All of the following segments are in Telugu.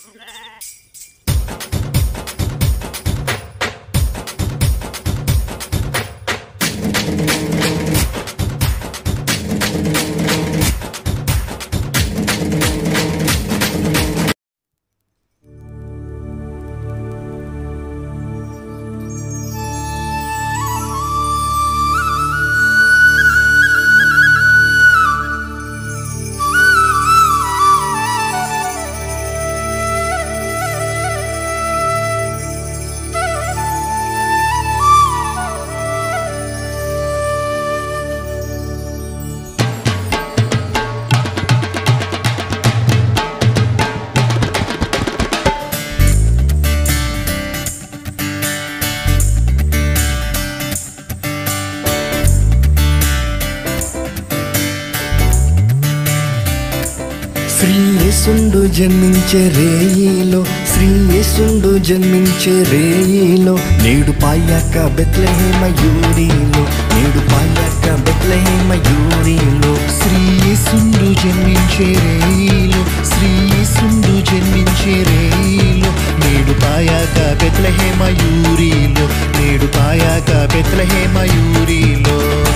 శ్రీ యేసుండు జన్మించే రేయిలో శ్రీ యేసుండు జన్మించే రేయిలో నేడు పాయాక బెత్లహేమ యూరిలో నేడు పాయాక బెత్లహేమ యూరిలో శ్రీ యేసుండు జన్మించే రేయిలో శ్రీ యేసుండు జన్మించే రేయిలో నేడు పాయాక బెత్లహేమ యూరిలో నేడు పాయాక బెత్లహేమ యూరిలో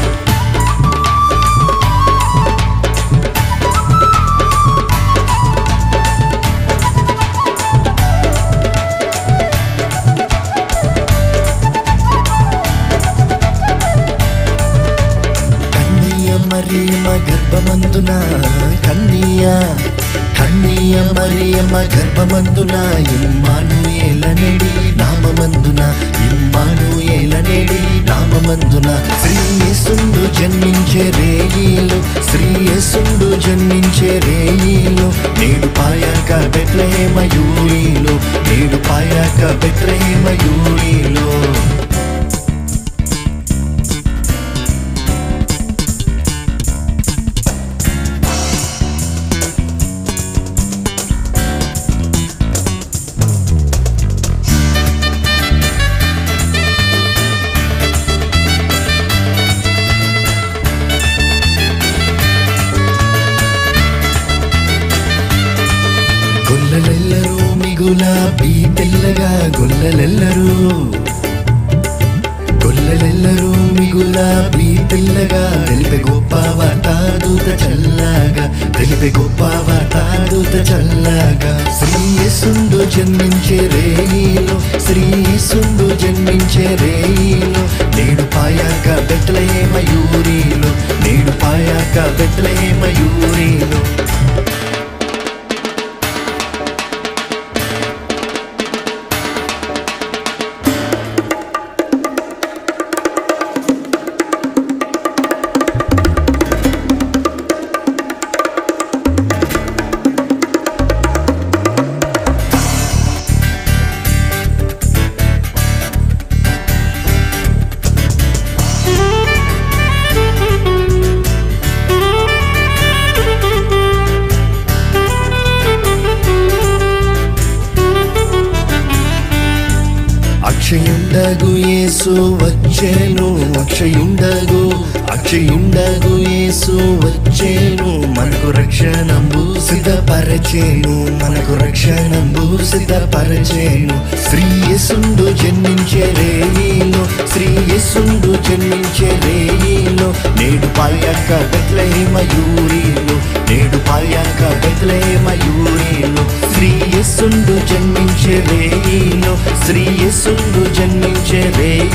కన్నీయ మరియమ్మ గర్భమందున కన్నీయ కన్నీయ మరియమ్మ గర్భమందున ఇమ్మాను ఏలనేడి నామమందున ఇమ్మాను ఏలనేడి నామమందున శ్రీ యేసుండు జన్మించే రేయిలో శ్రీ యేసుండు జన్మించే రేయిలో నేడు పాయాక బెత్లహేమ యూరిలో నేడు పాయాక బెత్లహేమ యూరిలో గొల్లలెల్లరూ మిగులాబీ తెల్లగా గొల్లలెల్లరూ గొల్లలెల్లరూ మిగులాబీ తెల్లగా తెలిపే గొప్ప వాటాదూత చల్లగా తెలిపే గొప్ప వాటాదూత చల్లగా శ్రీ యేసుండు జన్మించే రేయిలో శ్రీ యేసుండు జన్మించే రేయిలో నేడు పాయాక బెత్లహేమ యూరిలో నేడు పాయాక బెత్లహేమ యూరిలో అక్షయుండగు యేసు వచ్చేను అక్షయుండగు అక్షయుండగు యేసు వచ్చేను మనకు రక్షణంబు సిద్ధపరచేను మనకు రక్షణంబు సిద్ధపరచేను శ్రీ యేసుండు జన్మించే రేయిలో శ్రీ యేసుండు జన్మించే రేయిలో నేడు పాయాక బెత్లహేమ యూరిలో నేడు పాయాక బెత్లహేమ యూరిలో శ్రీ యేసుండు జన్మించే రేయిలో శ్రీ యేసుండు జన్మించే రేయిలో